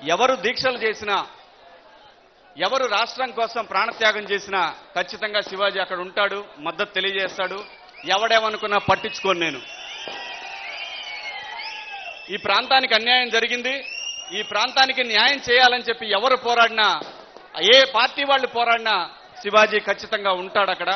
ఎవరు దీక్షలు చేసినా ఎవరు రాష్ట్రం కోసం ప్రాణత్యాగం చేసినా ఖచ్చితంగా శివాజీ అక్కడ ఉంటాడు మద్దతు తెలియజేస్తాడు ఎవడేమనుకున్నా పట్టించుకోను నేను ఈ ప్రాంతానికి అన్యాయం జరిగింది ఈ ప్రాంతానికి న్యాయం చేయాలని చెప్పి ఎవరు పోరాడినా ఏ పార్టీ వాళ్ళు పోరాడినా శివాజీ ఖచ్చితంగా ఉంటాడు అక్కడ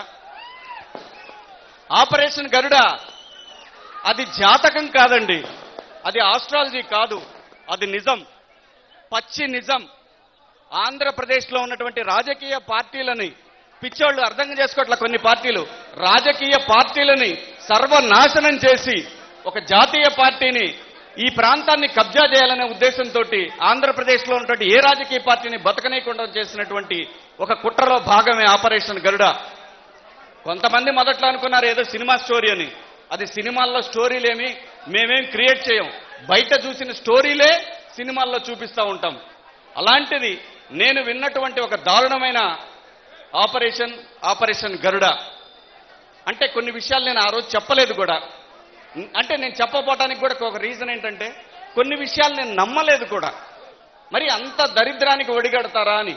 ఆపరేషన్ గరుడ అది జాతకం కాదండి అది ఆస్ట్రాలజీ కాదు అది నిజం పచ్చి నిజం ఆంధ్రప్రదేశ్లో ఉన్నటువంటి రాజకీయ పార్టీలని పిచ్చోళ్ళు అర్థం చేసుకోవట్ల కొన్ని పార్టీలు రాజకీయ పార్టీలని సర్వనాశనం చేసి ఒక జాతీయ పార్టీని ఈ ప్రాంతాన్ని కబ్జా చేయాలనే ఉద్దేశంతో ఆంధ్రప్రదేశ్లో ఉన్నటువంటి ఏ రాజకీయ పార్టీని బతకనీయకుండా చేసినటువంటి ఒక కుట్రలో భాగమే ఆపరేషన్ గరుడ కొంతమంది మొదట్లో అనుకున్నారు ఏదో సినిమా స్టోరీ అని అది సినిమాల్లో స్టోరీలేమి మేమేం క్రియేట్ చేయం బయట చూసిన స్టోరీలే సినిమాల్లో చూపిస్తూ ఉంటాం అలాంటిది నేను విన్నటువంటి ఒక దారుణమైన ఆపరేషన్ ఆపరేషన్ గరుడ అంటే కొన్ని విషయాలు నేను ఆ రోజు చెప్పలేదు కూడా అంటే నేను చెప్పపోవటానికి కూడా ఒక రీజన్ ఏంటంటే కొన్ని విషయాలు నేను నమ్మలేదు కూడా మరి అంత దరిద్రానికి ఒడిగడతారా అని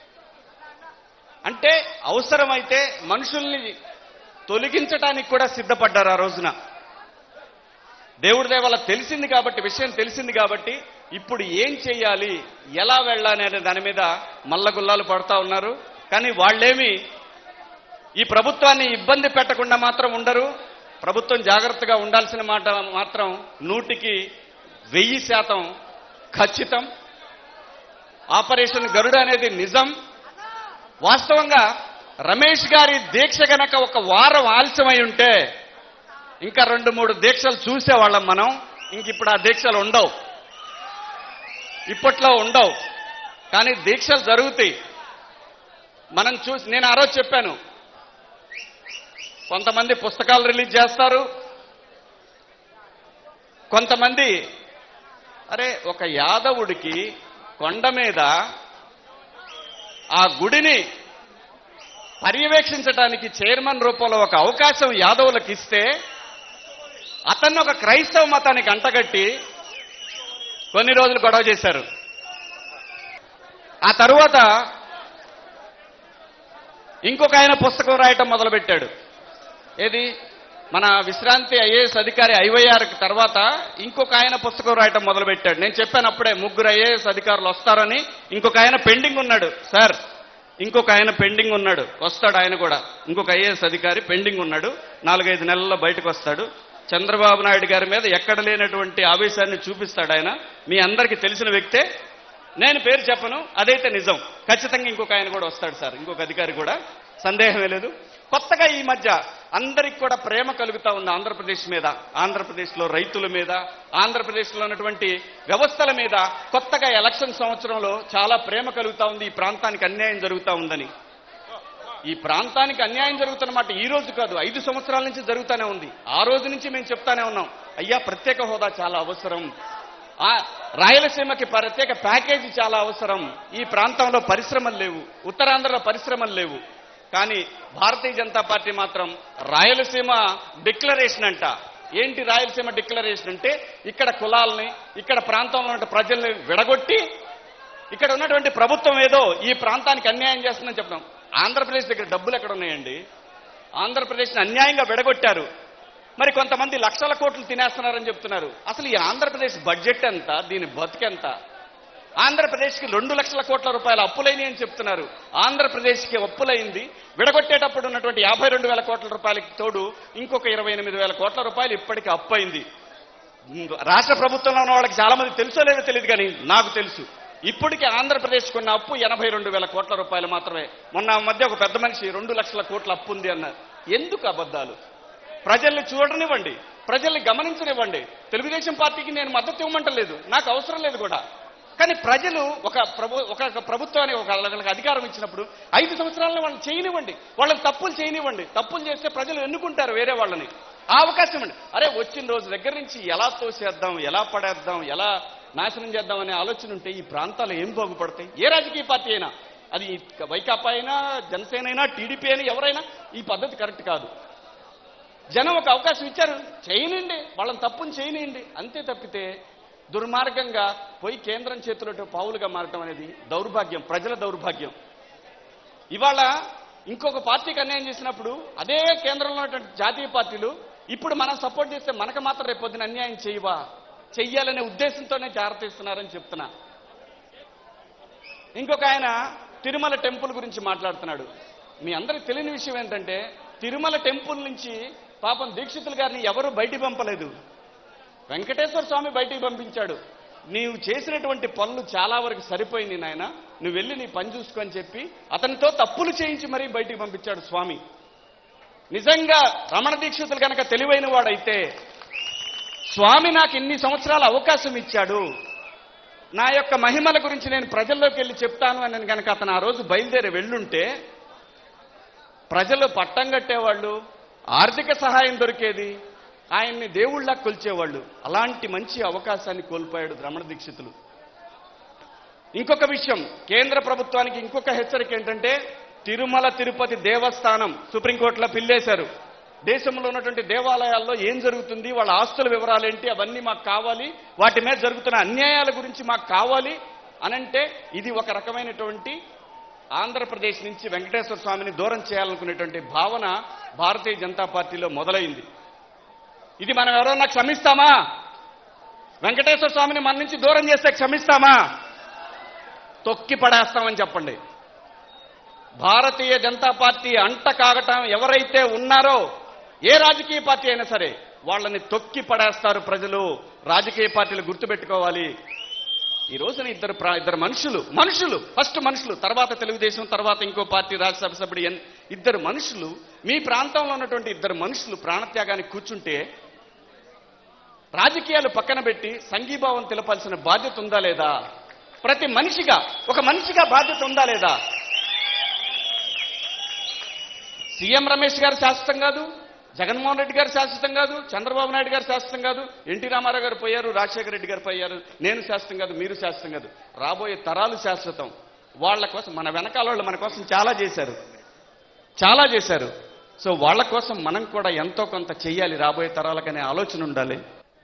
అంటే అవసరమైతే మనుషుల్ని తొలగించటానికి కూడా సిద్ధపడ్డారు ఆ రోజున దేవుడి దేవల్ల తెలిసింది కాబట్టి విషయం తెలిసింది కాబట్టి ఇప్పుడు ఏం చేయాలి ఎలా వెళ్ళాలి అనే దాని మీద మల్లగుల్లాలు పడతా ఉన్నారు కానీ వాళ్ళేమి ఈ ప్రభుత్వాన్ని ఇబ్బంది పెట్టకుండా మాత్రం ఉండరు ప్రభుత్వం జాగ్రత్తగా ఉండాల్సిన మాట మాత్రం నూటికి వెయ్యి శాతం ఖచ్చితం ఆపరేషన్ గరుడ అనేది నిజం వాస్తవంగా రమేష్ గారి దీక్ష గనక ఒక వారం ఆలస్యమై ఉంటే ఇంకా రెండు మూడు దీక్షలు చూసేవాళ్ళం మనం ఇంక ఇప్పుడు ఆ దీక్షలు ఉండవు ఇప్పట్లో ఉండవు కానీ దీక్షలు జరుగుతాయి మనం చూసి నేను ఆ రోజు చెప్పాను కొంతమంది పుస్తకాలు రిలీజ్ చేస్తారు కొంతమంది అరే ఒక యాదవుడికి కొండ మీద ఆ గుడిని పర్యవేక్షించడానికి చైర్మన్ రూపంలో ఒక అవకాశం యాదవులకు ఇస్తే అతన్ని ఒక క్రైస్తవ మతానికి అంటగట్టి కొన్ని రోజులు గొడవ చేశారు ఆ తరువాత ఇంకొక ఆయన పుస్తకం రాయటం మొదలుపెట్టాడు ఏది మన విశ్రాంతి ఐఏఎస్ అధికారి ఐవైఆర్ తర్వాత ఇంకొక ఆయన పుస్తకం రాయటం మొదలుపెట్టాడు నేను చెప్పాను అప్పుడే ముగ్గురు ఐఏఎస్ అధికారులు వస్తారని ఇంకొక ఆయన పెండింగ్ ఉన్నాడు సార్ ఇంకొక ఆయన పెండింగ్ ఉన్నాడు వస్తాడు ఆయన కూడా ఇంకొక ఐఏఎస్ అధికారి పెండింగ్ ఉన్నాడు నాలుగైదు నెలల్లో బయటకు వస్తాడు చంద్రబాబు నాయుడు గారి మీద ఎక్కడ లేనటువంటి ఆవేశాన్ని చూపిస్తాడు ఆయన మీ అందరికీ తెలిసిన వ్యక్తే నేను పేరు చెప్పను అదైతే నిజం ఖచ్చితంగా ఇంకొక ఆయన కూడా వస్తాడు సార్ ఇంకొక అధికారి కూడా సందేహమే లేదు కొత్తగా ఈ మధ్య అందరికి కూడా ప్రేమ కలుగుతా ఉంది ఆంధ్రప్రదేశ్ మీద ఆంధ్రప్రదేశ్లో రైతుల మీద ఆంధ్రప్రదేశ్లో ఉన్నటువంటి వ్యవస్థల మీద కొత్తగా ఎలక్షన్ సంవత్సరంలో చాలా ప్రేమ కలుగుతా ఉంది ఈ ప్రాంతానికి అన్యాయం జరుగుతా ఉందని ఈ ప్రాంతానికి అన్యాయం జరుగుతున్నమాట ఈ రోజు కాదు ఐదు సంవత్సరాల నుంచి జరుగుతూనే ఉంది ఆ రోజు నుంచి మేము చెప్తానే ఉన్నాం అయ్యా ప్రత్యేక హోదా చాలా అవసరం ఆ రాయలసీమకి ప్రత్యేక ప్యాకేజీ చాలా అవసరం ఈ ప్రాంతంలో పరిశ్రమలు లేవు ఉత్తరాంధ్రలో పరిశ్రమలు లేవు కానీ భారతీయ జనతా పార్టీ మాత్రం రాయలసీమ డిక్లరేషన్ అంట ఏంటి రాయలసీమ డిక్లరేషన్ అంటే ఇక్కడ కులాలని ఇక్కడ ప్రాంతంలో ఉన్న ప్రజల్ని విడగొట్టి ఇక్కడ ఉన్నటువంటి ప్రభుత్వం ఏదో ఈ ప్రాంతానికి అన్యాయం చేస్తుందని చెప్పడం ఆంధ్రప్రదేశ్ దగ్గర డబ్బులు ఎక్కడ ఉన్నాయండి ఆంధ్రప్రదేశ్ని అన్యాయంగా విడగొట్టారు మరి కొంతమంది లక్షల కోట్లు తినేస్తున్నారని చెప్తున్నారు అసలు ఈ ఆంధ్రప్రదేశ్ బడ్జెట్ ఎంత దీని బతికెంత ఆంధ్రప్రదేశ్కి రెండు లక్షల కోట్ల రూపాయల అప్పులైనవి అని చెప్తున్నారు ఆంధ్రప్రదేశ్కి అప్పులైంది విడగొట్టేటప్పుడు ఉన్నటువంటి యాభై రెండు వేల కోట్ల రూపాయలకి తోడు ఇంకొక ఇరవై ఎనిమిది వేల కోట్ల రూపాయలు ఇప్పటికి అప్పైంది రాష్ట్ర ప్రభుత్వంలో ఉన్న వాళ్ళకి చాలా మంది తెలుసో లేదో తెలియదు కానీ నాకు తెలుసు ఇప్పటికి ఆంధ్రప్రదేశ్ కొన్న అప్పు ఎనభై రెండు వేల కోట్ల రూపాయలు మాత్రమే మొన్న మధ్య ఒక పెద్ద మనిషి రెండు లక్షల కోట్ల అప్పు ఉంది అన్నారు ఎందుకు అబద్ధాలు ప్రజల్ని చూడనివ్వండి ప్రజల్ని గమనించనివ్వండి తెలుగుదేశం పార్టీకి నేను మద్దతు ఇవ్వమంటలేదు నాకు అవసరం లేదు కూడా కానీ ప్రజలు ఒక ప్రభు ఒక ప్రభుత్వానికి ఒక వాళ్ళకి అధికారం ఇచ్చినప్పుడు ఐదు సంవత్సరాలను వాళ్ళని చేయనివ్వండి వాళ్ళని తప్పులు చేయనివ్వండి తప్పులు చేస్తే ప్రజలు ఎన్నుకుంటారు వేరే వాళ్ళని ఆ అవకాశం అండి అరే వచ్చిన రోజు దగ్గర నుంచి ఎలా తోసేద్దాం ఎలా పడేద్దాం ఎలా నాశనం చేద్దాం అనే ఆలోచన ఉంటే ఈ ప్రాంతాలు ఏం బాగుపడతాయి ఏ రాజకీయ పార్టీ అయినా అది వైకాపా అయినా జనసేన అయినా టీడీపీ అయినా ఎవరైనా ఈ పద్ధతి కరెక్ట్ కాదు జనం ఒక అవకాశం ఇచ్చారు చేయనండి వాళ్ళని తప్పుని చేయనియండి అంతే తప్పితే దుర్మార్గంగా పోయి కేంద్రం చేతిలో పావులుగా మారటం అనేది దౌర్భాగ్యం ప్రజల దౌర్భాగ్యం ఇవాళ ఇంకొక పార్టీకి అన్యాయం చేసినప్పుడు అదే కేంద్రంలో ఉన్నటువంటి జాతీయ పార్టీలు ఇప్పుడు మనం సపోర్ట్ చేస్తే మనకు మాత్రం రేపు పొద్దున అన్యాయం చేయవా చెయ్యాలనే ఉద్దేశంతోనే జాగ్రత్తిస్తున్నారని చెప్తున్నా ఇంకొక ఆయన తిరుమల టెంపుల్ గురించి మాట్లాడుతున్నాడు మీ అందరికి తెలియని విషయం ఏంటంటే తిరుమల టెంపుల్ నుంచి పాపం దీక్షితులు గారిని ఎవరు బయటికి పంపలేదు వెంకటేశ్వర స్వామి బయటికి పంపించాడు నీవు చేసినటువంటి పనులు చాలా వరకు సరిపోయింది నాయన నువ్వు వెళ్ళి నీ పని చూసుకో అని చెప్పి అతనితో తప్పులు చేయించి మరీ బయటికి పంపించాడు స్వామి నిజంగా రమణ దీక్షితులు కనుక తెలివైన వాడైతే స్వామి నాకు ఇన్ని సంవత్సరాల అవకాశం ఇచ్చాడు నా యొక్క మహిమల గురించి నేను ప్రజల్లోకి వెళ్ళి చెప్తాను అని కనుక అతను ఆ రోజు బయలుదేరి వెళ్ళుంటే ప్రజలు పట్టం కట్టేవాళ్ళు ఆర్థిక సహాయం దొరికేది ఆయన్ని దేవుళ్ళ కొలిచేవాళ్ళు అలాంటి మంచి అవకాశాన్ని కోల్పోయాడు రమణ దీక్షితులు ఇంకొక విషయం కేంద్ర ప్రభుత్వానికి ఇంకొక హెచ్చరిక ఏంటంటే తిరుమల తిరుపతి దేవస్థానం సుప్రీంకోర్టులో పిల్లేశారు దేశంలో ఉన్నటువంటి దేవాలయాల్లో ఏం జరుగుతుంది వాళ్ళ ఆస్తుల వివరాలేంటి అవన్నీ మాకు కావాలి వాటి మీద జరుగుతున్న అన్యాయాల గురించి మాకు కావాలి అనంటే ఇది ఒక రకమైనటువంటి ఆంధ్రప్రదేశ్ నుంచి వెంకటేశ్వర స్వామిని దూరం చేయాలనుకునేటువంటి భావన భారతీయ జనతా పార్టీలో మొదలైంది ఇది మనం ఎవరన్నా క్షమిస్తామా వెంకటేశ్వర స్వామిని మన నుంచి దూరం చేస్తే క్షమిస్తామా తొక్కి పడేస్తామని చెప్పండి భారతీయ జనతా పార్టీ అంట కాగటం ఎవరైతే ఉన్నారో ఏ రాజకీయ పార్టీ అయినా సరే వాళ్ళని తొక్కి పడేస్తారు ప్రజలు రాజకీయ పార్టీలు గుర్తుపెట్టుకోవాలి ఈ రోజున ఇద్దరు ప్రా- ఇద్దరు మనుషులు మనుషులు ఫస్ట్ మనుషులు తర్వాత తెలుగుదేశం తర్వాత ఇంకో పార్టీ రాజ్యసభ సభ్యుడు ఎన్- ఇద్దరు మనుషులు మీ ప్రాంతంలో ఉన్నటువంటి ఇద్దరు మనుషులు ప్రాణత్యాగానికి కూర్చుంటే రాజకీయాలు పక్కన పెట్టి సంఘీభావం తెలపాల్సిన బాధ్యత ఉందా లేదా ప్రతి మనిషిగా ఒక మనిషిగా బాధ్యత ఉందా లేదా సీఎం రమేష్ గారు శాశ్వతం కాదు జగన్మోహన్ రెడ్డి గారు శాశ్వతం కాదు చంద్రబాబు నాయుడు గారు శాశ్వతం కాదు ఎన్టీ రామారావు గారు పోయారు రాజశేఖర రెడ్డి గారు పోయారు నేను శాశ్వతం కాదు మీరు శాశ్వతం కాదు రాబోయే తరాలు శాశ్వతం వాళ్ళ కోసం మన వెనకాల వాళ్ళు మన కోసం చాలా చేశారు చాలా చేశారు సో వాళ్ళ కోసం మనం కూడా ఎంతో కొంత చెయ్యాలి రాబోయే తరాలకనే ఆలోచన ఉండాలి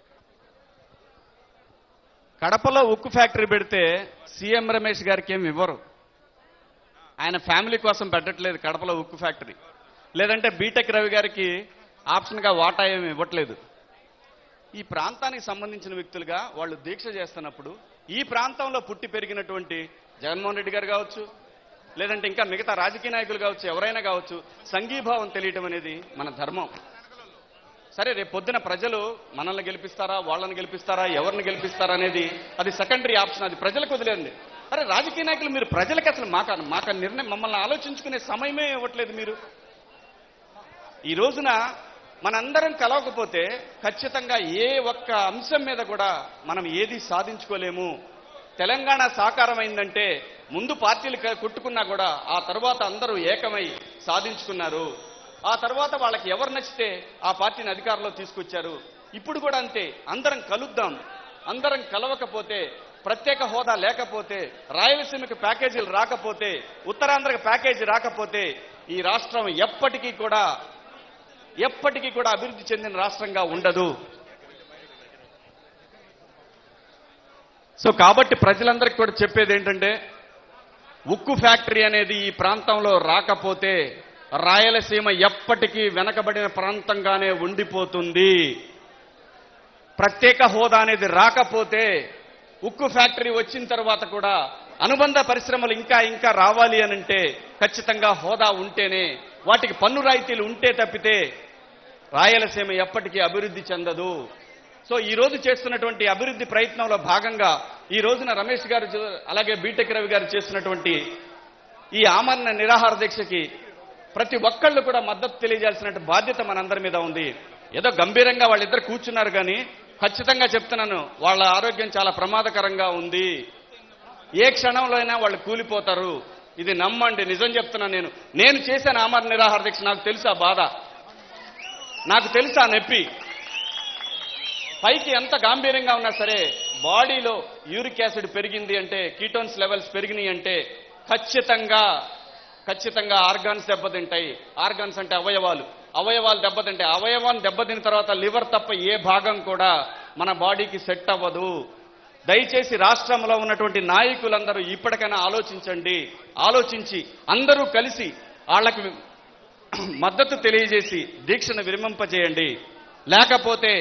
కడపలో ఉక్కు ఫ్యాక్టరీ పెడితే సీఎం రమేష్ గారికి ఏమి ఇవ్వరు ఆయన ఫ్యామిలీ కోసం పెట్టట్లేదు కడపలో ఉక్కు ఫ్యాక్టరీ లేదంటే బీటెక్ రవి గారికి ఆప్షన్గా వాటా ఏమి ఇవ్వట్లేదు ఈ ప్రాంతానికి సంబంధించిన వ్యక్తులుగా వాళ్ళు దీక్ష చేస్తున్నప్పుడు ఈ ప్రాంతంలో పుట్టి పెరిగినటువంటి జగన్మోహన్ రెడ్డి గారు కావచ్చు లేదంటే ఇంకా మిగతా రాజకీయ నాయకులు కావచ్చు ఎవరైనా కావచ్చు సంఘీభావం తెలియటం అనేది మన ధర్మం సరే రేపు పొద్దున ప్రజలు మనల్ని గెలిపిస్తారా వాళ్ళని గెలిపిస్తారా ఎవరిని గెలిపిస్తారా అనేది అది సెకండరీ ఆప్షన్ అది ప్రజలకు వదిలేండి అరే రాజకీయ నాయకులు మీరు ప్రజలకు అసలు మాకు మాకు నిర్ణయం మమ్మల్ని ఆలోచించుకునే సమయమే ఇవ్వట్లేదు మీరు ఈ రోజున మనందరం కలవకపోతే ఖచ్చితంగా ఏ ఒక్క అంశం మీద కూడా మనం ఏది సాధించుకోలేము తెలంగాణ సాకారమైందంటే ముందు పార్టీలు క- కొట్టుకున్నా కూడా ఆ తర్వాత అందరూ ఏకమై సాధించుకున్నారు ఆ తర్వాత వాళ్ళకి ఎవరు నచ్చితే ఆ పార్టీని అధికారంలో తీసుకొచ్చారు ఇప్పుడు కూడా అంతే అందరం కలుద్దాం అందరం కలవకపోతే ప్రత్యేక హోదా లేకపోతే రాయలసీమకి ప్యాకేజీలు రాకపోతే ఉత్తరాంధ్రకి ప్యాకేజీ రాకపోతే ఈ రాష్ట్రం ఎప్పటికీ కూడా ఎప్పటికీ కూడా అభివృద్ధి చెందిన రాష్ట్రంగా ఉండదు సో కాబట్టి ప్రజలందరికీ కూడా చెప్పేది ఏంటంటే ఉక్కు ఫ్యాక్టరీ అనేది ఈ ప్రాంతంలో రాకపోతే రాయలసీమ ఎప్పటికీ వెనకబడిన ప్రాంతంగానే ఉండిపోతుంది ప్రత్యేక హోదా అనేది రాకపోతే ఉక్కు ఫ్యాక్టరీ వచ్చిన తర్వాత కూడా అనుబంధ పరిశ్రమలు ఇంకా ఇంకా రావాలి అనంటే ఖచ్చితంగా హోదా ఉంటేనే వాటికి పన్ను రాయితీలు ఉంటే తప్పితే రాయలసీమ ఎప్పటికీ అభివృద్ధి చెందదు సో ఈ రోజు చేస్తున్నటువంటి అభివృద్ధి ప్రయత్నంలో భాగంగా ఈ రోజున రమేష్ గారు చే- అలాగే బీటెక్ రవి గారు చేస్తున్నటువంటి ఈ ఆమరణ నిరాహార దీక్షకి ప్రతి ఒక్కళ్ళు కూడా మద్దతు తెలియజేయాల్సిన బాధ్యత మనందరి మీద ఉంది ఏదో గంభీరంగా వాళ్ళిద్దరు కూర్చున్నారు కానీ ఖచ్చితంగా చెప్తున్నాను వాళ్ళ ఆరోగ్యం చాలా ప్రమాదకరంగా ఉంది ఏ క్షణంలో అయినా వాళ్ళు కూలిపోతారు ఇది నమ్మండి నిజం చెప్తున్నాను నేను నేను చేశాను ఆమరణ నిరాహార దీక్ష నాకు తెలుసా బాధ నాకు తెలుసా నొప్పి పైకి ఎంత గాంభీర్యంగా ఉన్నా సరే బాడీలో యూరిక్ యాసిడ్ పెరిగింది అంటే కీటోన్స్ లెవెల్స్ పెరిగినాయి అంటే ఖచ్చితంగా ఖచ్చితంగా ఆర్గాన్స్ దెబ్బతింటాయి ఆర్గాన్స్ అంటే అవయవాలు అవయవాలు దెబ్బతింటాయి అవయవాన్ని దెబ్బతిన్న తర్వాత లివర్ తప్ప ఏ భాగం కూడా మన బాడీకి సెట్ అవ్వదు దయచేసి రాష్ట్రంలో ఉన్నటువంటి నాయకులందరూ ఇప్పటికైనా ఆలోచించండి ఆలోచించి అందరూ కలిసి వాళ్ళకి మద్దతు తెలియజేసి దీక్షను విరమింపజేయండి లేకపోతే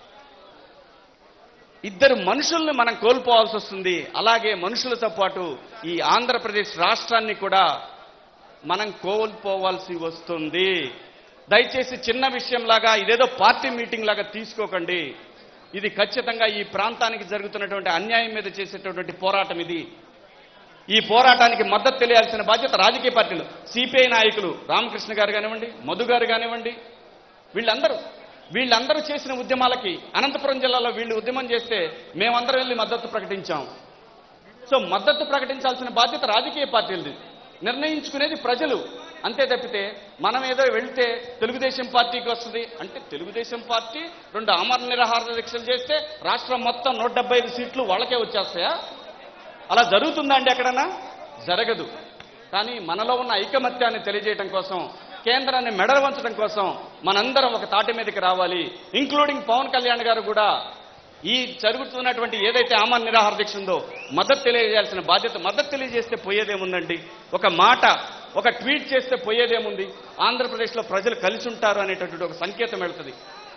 ఇద్దరు మనుషుల్ని మనం కోల్పోవాల్సి వస్తుంది అలాగే మనుషులతో పాటు ఈ ఆంధ్రప్రదేశ్ రాష్ట్రాన్ని కూడా మనం కోల్పోవాల్సి వస్తుంది దయచేసి చిన్న విషయంలాగా ఇదేదో పార్టీ మీటింగ్ లాగా తీసుకోకండి ఇది ఖచ్చితంగా ఈ ప్రాంతానికి జరుగుతున్నటువంటి అన్యాయం మీద చేసేటటువంటి పోరాటం ఇది ఈ పోరాటానికి మద్దతు తెలియాల్సిన బాధ్యత రాజకీయ పార్టీలు సిపిఐ నాయకులు రామకృష్ణ గారు కానివ్వండి మధు గారు కానివ్వండి వీళ్ళందరూ వీళ్ళందరూ చేసిన ఉద్యమాలకి అనంతపురం జిల్లాలో వీళ్ళు ఉద్యమం చేస్తే మేమందరం వెళ్ళి మద్దతు ప్రకటించాం సో మద్దతు ప్రకటించాల్సిన బాధ్యత రాజకీయ పార్టీలది నిర్ణయించుకునేది ప్రజలు అంతే తప్పితే మనం ఏదో వెళ్తే తెలుగుదేశం పార్టీకి వస్తుంది అంటే తెలుగుదేశం పార్టీ రెండు అమర నిరాహార దీక్షలు చేస్తే రాష్ట్రం మొత్తం నూట డెబ్బై ఐదు సీట్లు వాళ్ళకే వచ్చేస్తాయా అలా జరుగుతుందా అండి ఎక్కడన్నా జరగదు కానీ మనలో ఉన్న ఐకమత్యాన్ని తెలియజేయడం కోసం కేంద్రాన్ని మెడలు వంచడం కోసం మనందరం ఒక తాటి మీదకి రావాలి ఇంక్లూడింగ్ పవన్ కళ్యాణ్ గారు కూడా ఈ జరుగుతున్నటువంటి ఏదైతే ఆమర నిరాహార దీక్ష ఉందో మద్దతు తెలియజేయాల్సిన బాధ్యత మద్దతు తెలియజేస్తే పోయేదేముందండి ఒక మాట ఒక ట్వీట్ చేస్తే పోయేదేముంది ఆంధ్రప్రదేశ్లో ప్రజలు కలిసి ఉంటారు అనేటటువంటి ఒక సంకేతం వెళుతుంది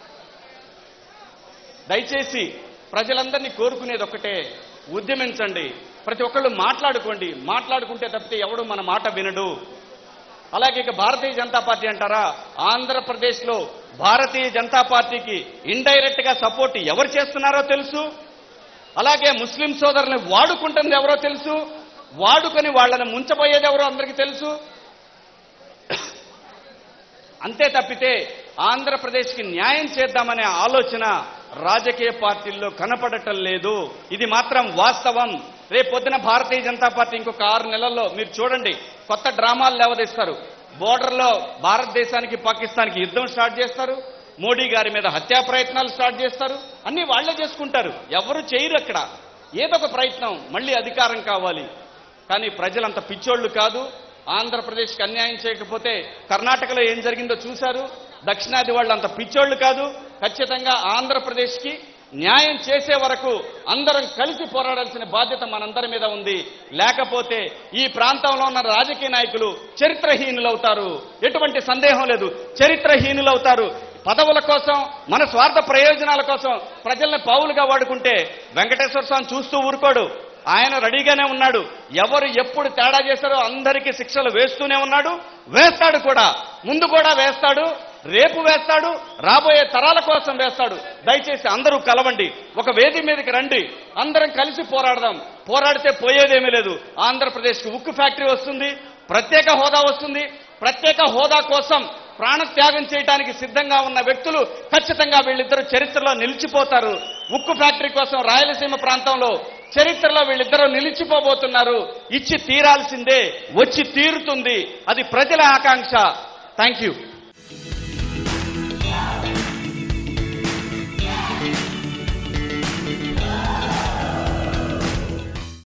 దయచేసి ప్రజలందరినీ కోరుకునేది ఒక్కటే ఉద్యమించండి ప్రతి ఒక్కళ్ళు మాట్లాడుకోండి మాట్లాడుకుంటే తప్పితే ఎవడు మన మాట వినడు అలాగే ఇక భారతీయ జనతా పార్టీ అంటారా ఆంధ్రప్రదేశ్లో భారతీయ జనతా పార్టీకి ఇండైరెక్ట్ గా సపోర్ట్ ఎవరు చేస్తున్నారో తెలుసు అలాగే ముస్లిం సోదరుల్ని వాడుకుంటుంది ఎవరో తెలుసు వాడుకొని వాళ్ళని ముంచబోయేది ఎవరో అందరికీ తెలుసు అంతే తప్పితే ఆంధ్రప్రదేశ్కి న్యాయం చేద్దామనే ఆలోచన రాజకీయ పార్టీల్లో కనపడటం లేదు ఇది మాత్రం వాస్తవం రేపు పొద్దున భారతీయ జనతా పార్టీ ఇంకొక ఆరు నెలల్లో మీరు చూడండి కొత్త డ్రామాలు లేవదీస్తారు బోర్డర్లో భారతదేశానికి పాకిస్తాన్కి యుద్ధం స్టార్ట్ చేస్తారు మోడీ గారి మీద హత్యా ప్రయత్నాలు స్టార్ట్ చేస్తారు అన్ని వాళ్లే చేసుకుంటారు ఎవరు చేయరు అక్కడ ఏదో ఒక ప్రయత్నం మళ్ళీ అధికారం కావాలి కానీ ప్రజలంత పిచ్చోళ్ళు కాదు ఆంధ్రప్రదేశ్కి అన్యాయం చేయకపోతే కర్ణాటకలో ఏం జరిగిందో చూశారు దక్షిణాది వాళ్ళు అంత పిచ్చోళ్ళు కాదు ఖచ్చితంగా ఆంధ్రప్రదేశ్కి న్యాయం చేసే వరకు అందరం కలిసి పోరాడాల్సిన బాధ్యత మనందరి మీద ఉంది లేకపోతే ఈ ప్రాంతంలో ఉన్న రాజకీయ నాయకులు చరిత్రహీనులవుతారు ఎటువంటి సందేహం లేదు చరిత్రహీనులవుతారు పదవుల కోసం మన స్వార్థ ప్రయోజనాల కోసం ప్రజల్ని పావులుగా వాడుకుంటే వెంకటేశ్వర స్వామి చూస్తూ ఊరుకోడు ఆయన రెడీగానే ఉన్నాడు ఎవరు ఎప్పుడు తేడా చేశారో అందరికీ శిక్షలు వేస్తూనే ఉన్నాడు వేస్తాడు కూడా ముందు కూడా వేస్తాడు రేపు వేస్తాడు రాబోయే తరాల కోసం వేస్తాడు దయచేసి అందరూ కలవండి ఒక వేది మీదకి రండి అందరం కలిసి పోరాడదాం పోరాడితే పోయేదేమీ లేదు ఆంధ్రప్రదేశ్కి ఉక్కు ఫ్యాక్టరీ వస్తుంది ప్రత్యేక హోదా వస్తుంది ప్రత్యేక హోదా కోసం ప్రాణత్యాగం చేయడానికి సిద్ధంగా ఉన్న వ్యక్తులు ఖచ్చితంగా వీళ్ళిద్దరూ చరిత్రలో నిలిచిపోతారు ఉక్కు ఫ్యాక్టరీ కోసం రాయలసీమ ప్రాంతంలో చరిత్రలో వీళ్ళిద్దరూ నిలిచిపోబోతున్నారు ఇచ్చి తీరాల్సిందే వచ్చి తీరుతుంది అది ప్రజల ఆకాంక్ష థ్యాంక్ యూ